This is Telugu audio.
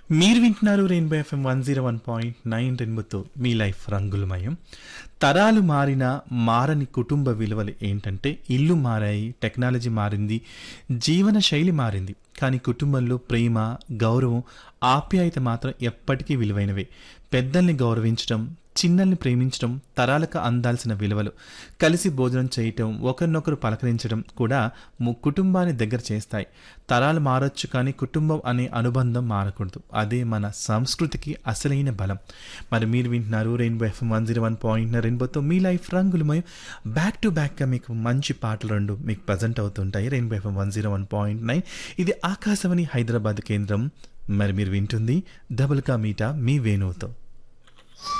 మీరు వింటున్నారు rainbow FM one zero one point nine రెయిన్బోతో మీ లైఫ్ రంగులమయం తరాలు మారిన మారని కుటుంబ విలువలు ఏంటంటే ఇల్లు మారాయి టెక్నాలజీ మారింది జీవన శైలి మారింది కానీ కుటుంబంలో ప్రేమ గౌరవం ఆప్యాయత మాత్రం ఎప్పటికీ విలువైనవే పెద్దల్ని గౌరవించడం చిన్నల్ని ప్రేమించడం తరాలకు అందాల్సిన విలువలు కలిసి భోజనం చేయటం ఒకరినొకరు పలకరించడం కూడా ము- కుటుంబాన్ని దగ్గర చేస్తాయి తరాలు మారొచ్చు కానీ కుటుంబం అనే అనుబంధం మారకూడదు అదే మన సంస్కృతికి అసలైన బలం మరి మీరు వింటున్నారు rainbow FM one zero one point రెయిన్బోతో మీ లైఫ్ రంగులమయం బ్యాక్ టు బ్యాక్గా మీకు మంచి పాటలు రెండు మీకు ప్రజెంట్ అవుతుంటాయి rainbow FM one zero one point nine ఇది ఆకాశవాణి హైదరాబాద్ కేంద్రం మరి మీరు వింటుంది డబుల్ కా మీటా మీ వేణువుతో